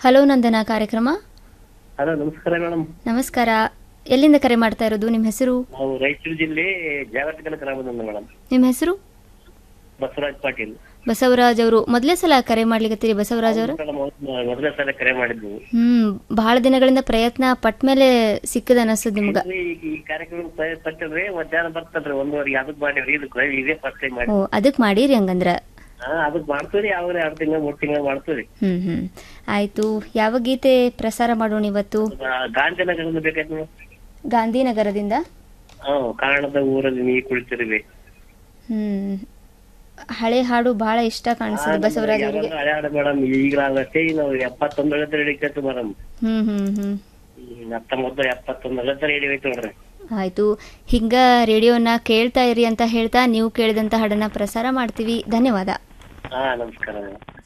hello ನಂದನ ಕಾರ್ಯಕ್ರಮ hello ನಮಸ್ಕಾರ madam ನಮಸ್ಕಾರ ಎಲ್ಲಿಂದ ಕರೆ ಮಾಡ್ತಾ ಇರೋದು ನಿಮ್ಮ ಹೆಸರು ನಾವು ರಾಯಚೂರು ಜಿಲ್ಲೆ ಜಾಗತಿಕಲ ಗ್ರಾಮದಿಂದ ಮೇಡಮ್ ನಿಮ್ಮ ಹೆಸರು ಬಸವರಾಜ್ ಪಾಟೀಲ್ ಬಸವರಾಜ್ ಅವರು ಮೊದಲೇ ಸಲ ಕರೆ ಮಾಡ್ಲಿಕತ್ತೀರಿ ಬಸವರಾಜ್ ಅವರು ಮೇಡಮ್ ಅವ್ರು ಮೊದಲನೇ ಸಲ ಕರೆ ಮಾಡಿದ್ವು ಹ್ಮ್ ಬಹಳ ದಿನಗಳಿಂದ ಪ್ರಯತ್ನ ಪಟ್ಟ ಮೇಲೆ ಸಿಕ್ಕದ ಅನಸ್ತದ ನಿಮ್ಗ ಈ ಈ ಕಾರ್ಯಕ್ರಮ ಪಟ್ಟಿದ್ರೆ ಮಧ್ಯಾಹ್ನ ಬರ್ತದ್ರಿ ಒಂದುವರೆಗೆ ಅದಕ್ ಮಾಡಿವ್ರಿ ಇದಕ್ಕೆ ಇದೇ ಫಸ್ಟ್ ಟೈಮ್ ಮಾಡಿ ಓ ಅದಕ್ ಮಾಡೀರಿ ಹಂಗಂದ್ರ ಹಾ ಅದಕ್ ಮಾಡ್ತೀವಿ ಯಾವಾಗ ಎರಡು ತಿಂಗಳ ಮೂರ್ ತಿಂಗಳ ಮಾಡ್ತೀವಿ ಹ್ಮ್ ಹ್ಮ್ ಆಯ್ತು ಯಾವ ಗೀತೆ ಪ್ರಸಾರ ಮಾಡೋಣ ಇವತ್ತು ಗಾಂಧಿನಗರದಿಂದ ಬೇಕಾಯ್ತು ಮೇಡಮ್ ಗಾಂಧಿನಗರದಿಂದ ಹ್ಮ್ ಕಾರಣದ ಊರಲ್ಲಿ ನೀ ಕುಳಿತಿರುವೆ ಹ್ಮ್ ಹಳೆ ಹಾಡು ಬಹಳ ಇಷ್ಟ ಕಾಣಿಸ್ತದೆ ಬಸವರಾಜ್ ಅವರಿಗೆ ಹಳೆ ಮೇಡಮ್ ಈಗ ಅಷ್ಟೇ ನಾವು ಎಪ್ಪತ್ತೊಂದರ ಹಿಡಿಕತ್ತು ಮೇಡಮ್ ಹ್ಮ್ ಹ್ಮ್ ಹ್ಮ್ ಹತ್ತೊಂಬತ್ತು ಎಪ್ಪತ್ತೊಂದರ ಹಿಡಿಬೇಕು ನೋಡ್ರಿ ಆಯ್ತು ಹಿಂಗ ರೇಡಿಯೋನ ಕೇಳ್ತಾ ಇರಿ ಅಂತ ಹೇಳ್ತಾ ನೀವು ಕೇಳಿದಂತ ಹಾಡನ್ನ ಪ್ರಸಾರ ಮಾಡ್ತೀವಿ ಧನ್ಯವಾದ ಹಾ ನಮಸ್ಕಾರ ಮೇಡಮ್